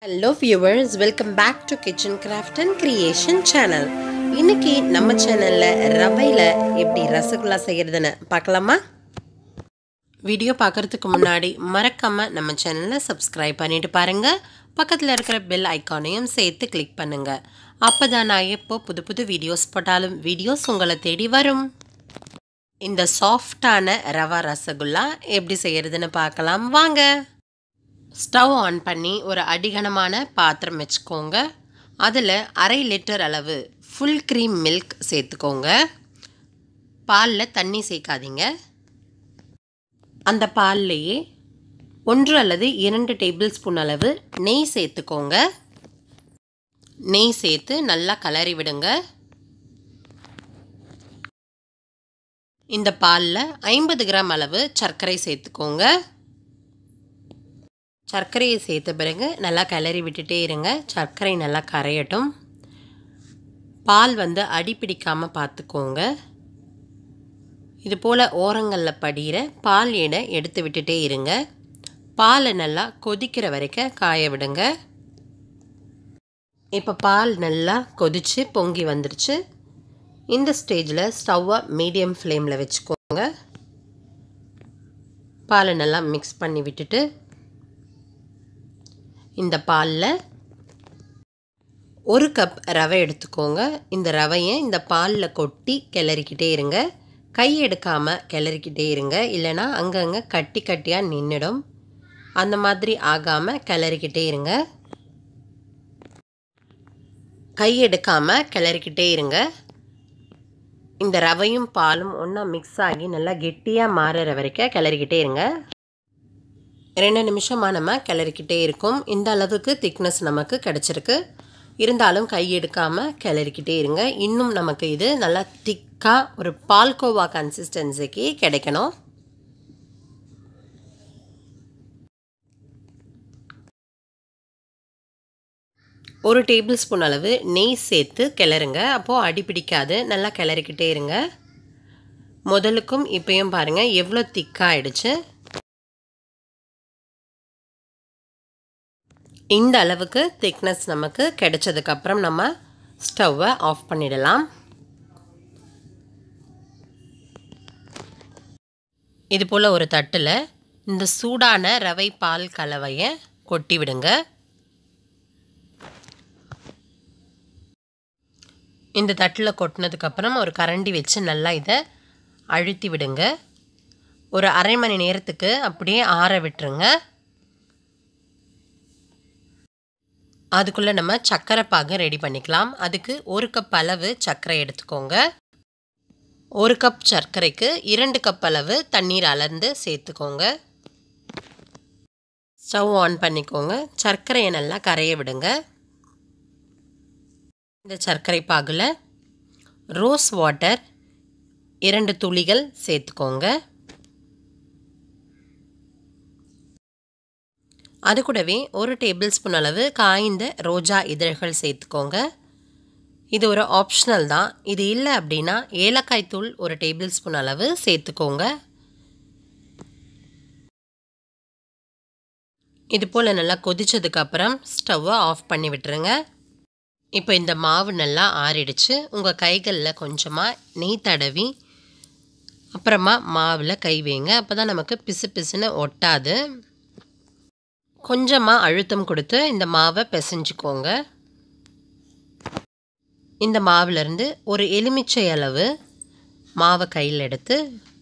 hello viewers welcome back to kitchen craft and creation channel இன்னைக்கு நம்ம சேனலில் ரவையில் எப்படி ரசகுல்லா செய்கிறதுன்னு பார்க்கலாமா வீடியோ பார்க்குறதுக்கு முன்னாடி மறக்காமல் நம்ம சேனலை சப்ஸ்கிரைப் பண்ணிட்டு பாருங்கள் பக்கத்தில் இருக்கிற பெல் ஐக்கானையும் சேர்த்து கிளிக் பண்ணுங்கள் அப்போ தான் நான் எப்போ புது புது வீடியோஸ் போட்டாலும் வீடியோஸ் உங்களை தேடி வரும் இந்த சாஃப்டான ரவா ரசகுல்லா எப்படி செய்கிறதுன்னு பார்க்கலாம் வாங்க ஸ்டவ் ஆன் பண்ணி ஒரு அடிகனமான பாத்திரம் வச்சுக்கோங்க அதில் அரை லிட்டர் அளவு ஃபுல் க்ரீம் மில்க் சேர்த்துக்கோங்க பாலில் தண்ணி சேர்க்காதீங்க அந்த பால்லையே ஒன்று அல்லது இரண்டு டேபிள் ஸ்பூன் அளவு நெய் சேர்த்துக்கோங்க நெய் சேர்த்து நல்லா கலரி விடுங்க இந்த பாலில் ஐம்பது கிராம் அளவு சர்க்கரை சேர்த்துக்கோங்க சர்க்கரையை சேர்த்த பிறகு நல்லா கிளறி விட்டுட்டே இருங்க சர்க்கரை நல்லா கரையட்டும் பால் வந்து அடி பிடிக்காமல் பார்த்துக்கோங்க இது போல் ஓரங்களில் படிகிற பால் எடை எடுத்து விட்டுட்டே இருங்க பாலை நல்லா கொதிக்கிற வரைக்கும் காய விடுங்க இப்போ பால் நல்லா கொதித்து பொங்கி வந்துருச்சு இந்த ஸ்டேஜில் ஸ்டவ்வை மீடியம் ஃப்ளேமில் வச்சுக்கோங்க பாலை நல்லா மிக்ஸ் பண்ணி விட்டுட்டு இந்த பாலில் ஒரு கப் ரவை எடுத்துக்கோங்க இந்த ரவையை இந்த பாலில் கொட்டி கிளறிக்கிட்டே இருங்க கை எடுக்காமல் கிளறிக்கிட்டே இருங்க இல்லைனா அங்கங்கே கட்டி கட்டியாக நின்றுடும் அந்த மாதிரி ஆகாமல் கிளறிக்கிட்டே இருங்க கை எடுக்காமல் கிளறிக்கிட்டே இருங்க இந்த ரவையும் பாலும் ஒன்றா மிக்ஸ் ஆகி நல்லா கெட்டியாக மாறுற வரைக்கும் கிளறிக்கிட்டே இருங்க ரெண்டு நிமிஷமாக நம்ம கிளறிக்கிட்டே இருக்கும் இந்த அளவுக்கு திக்னஸ் நமக்கு கிடச்சிருக்கு இருந்தாலும் கை எடுக்காமல் கிளறிக்கிட்டே இருங்க இன்னும் நமக்கு இது நல்லா திக்காக ஒரு பால்கோவா கன்சிஸ்டன்சிக்கு கிடைக்கணும் ஒரு டேபிள் ஸ்பூன் அளவு நெய் சேர்த்து கிளறுங்க அப்போது அடி பிடிக்காது நல்லா கிளறிக்கிட்டே இருங்க முதலுக்கும் இப்போயும் பாருங்கள் எவ்வளோ திக்காகிடுச்சு இந்த அளவுக்கு திக்னஸ் நமக்கு கிடைச்சதுக்கப்புறம் நம்ம ஸ்டவ்வை ஆஃப் பண்ணிடலாம் இது போல் ஒரு தட்டில் இந்த சூடான ரவை பால் கலவையை கொட்டி விடுங்க இந்த தட்டில் கொட்டினதுக்கப்புறம் ஒரு கரண்டி வச்சு நல்லா இதை அழுத்தி விடுங்க ஒரு அரை மணி நேரத்துக்கு அப்படியே ஆற விட்டுருங்க அதுக்குள்ளே நம்ம சர்க்கரை பாகு ரெடி பண்ணிக்கலாம் அதுக்கு ஒரு கப் அளவு சர்க்கரை எடுத்துக்கோங்க ஒரு கப் சர்க்கரைக்கு இரண்டு கப் அளவு தண்ணீர் அளந்து சேர்த்துக்கோங்க ஸ்டவ் ஆன் பண்ணிக்கோங்க சர்க்கரையை நல்லா கரைய விடுங்க இந்த சர்க்கரை பாகில் ரோஸ் வாட்டர் இரண்டு துளிகள் சேர்த்துக்கோங்க அது கூடவே ஒரு டேபிள் ஸ்பூன் அளவு காய்ந்த ரோஜா இதழ்கள் சேர்த்துக்கோங்க இது ஒரு ஆப்ஷனல் தான் இது இல்லை அப்படின்னா ஏலக்காய் தூள் ஒரு டேபிள் ஸ்பூன் அளவு சேர்த்துக்கோங்க இது போல் நல்லா கொதித்ததுக்கப்புறம் ஸ்டவ்வை ஆஃப் பண்ணி விட்டுருங்க இப்போ இந்த மாவு நல்லா ஆறிடுச்சு உங்கள் கைகளில் கொஞ்சமாக நெய் தடவி அப்புறமா மாவில் கை வைங்க அப்போ தான் நமக்கு பிசு பிசுன்னு ஒட்டாது கொஞ்சமாக அழுத்தம் கொடுத்து இந்த மாவை பிசைஞ்சுக்கோங்க இந்த மாவுலேருந்து ஒரு எலுமிச்சை அளவு மாவை கையில் எடுத்து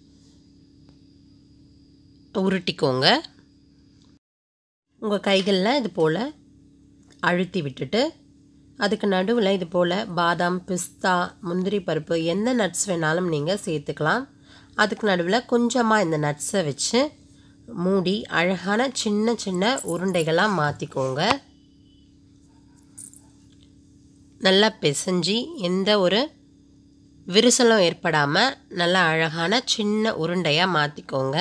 உருட்டிக்கோங்க உங்கள் கைகளில் இது போல் அழுத்தி விட்டுட்டு அதுக்கு நடுவில் இது போல் பாதாம் பிஸ்தா முந்திரி பருப்பு எந்த நட்ஸ் வேணாலும் நீங்கள் சேர்த்துக்கலாம் அதுக்கு நடுவில் கொஞ்சமாக இந்த நட்ஸை வச்சு மூடி அழகான சின்ன சின்ன உருண்டைகளாக மாற்றிக்கோங்க நல்லா பிசைஞ்சி எந்த ஒரு விரிசலும் ஏற்படாமல் நல்லா அழகான சின்ன உருண்டையாக மாற்றிக்கோங்க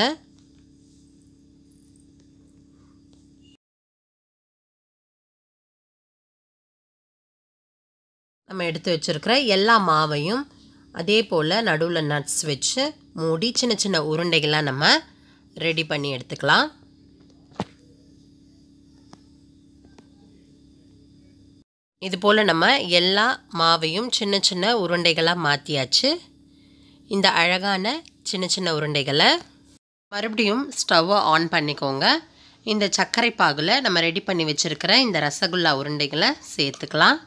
நம்ம எடுத்து வச்சுருக்கிற எல்லா மாவையும் அதே போல் நடுவில் நட்ஸ் வச்சு மூடி சின்ன சின்ன உருண்டைகளாக நம்ம ரெடி பண்ணி எடுத்துக்கலாம் இது போல் நம்ம எல்லா மாவையும் சின்ன சின்ன உருண்டைகளாக மாற்றியாச்சு இந்த அழகான சின்ன சின்ன உருண்டைகளை மறுபடியும் ஸ்டவ்வை ஆன் பண்ணிக்கோங்க இந்த சர்க்கரை பாகில் நம்ம ரெடி பண்ணி வச்சுருக்கிற இந்த ரசகுல்லா உருண்டைகளை சேர்த்துக்கலாம்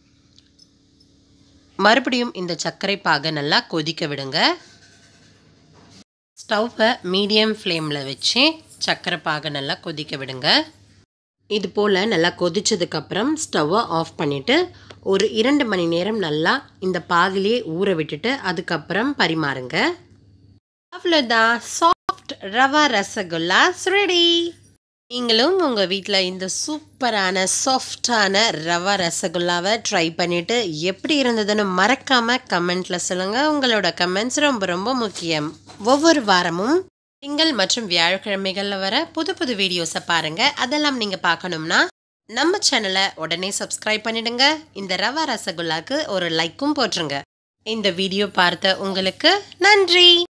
மறுபடியும் இந்த சர்க்கரை பாகை நல்லா கொதிக்க விடுங்க ஸ்டவ்வை மீடியம் ஃப்ளேமில் வச்சு சர்க்கரை பாகை நல்லா கொதிக்க விடுங்க இது போல் நல்லா கொதிச்சதுக்கப்புறம் ஸ்டவ்வை ஆஃப் பண்ணிவிட்டு ஒரு இரண்டு மணி நேரம் நல்லா இந்த பாகிலேயே ஊற விட்டுட்டு அதுக்கப்புறம் பரிமாறுங்க அவ்வளோதான் சாஃப்ட் ரவா ரசகுல்லா ரெடி நீங்களும் உங்கள் வீட்டில் இந்த சூப்பரான சாஃப்டான ரவா ரசகுல்லாவை ட்ரை பண்ணிவிட்டு எப்படி இருந்ததுன்னு மறக்காமல் கமெண்ட்டில் சொல்லுங்கள் உங்களோட கமெண்ட்ஸ் ரொம்ப ரொம்ப முக்கியம் ஒவ்வொரு வாரமும் திங்கள் மற்றும் வியாழக்கிழமைகளில் வர புது புது வீடியோஸை பாருங்கள் அதெல்லாம் நீங்கள் பார்க்கணும்னா நம்ம சேனலை உடனே சப்ஸ்கிரைப் பண்ணிடுங்க இந்த ரவா ரசகுல்லாக்கு ஒரு லைக்கும் போட்டுருங்க இந்த வீடியோ பார்த்த உங்களுக்கு நன்றி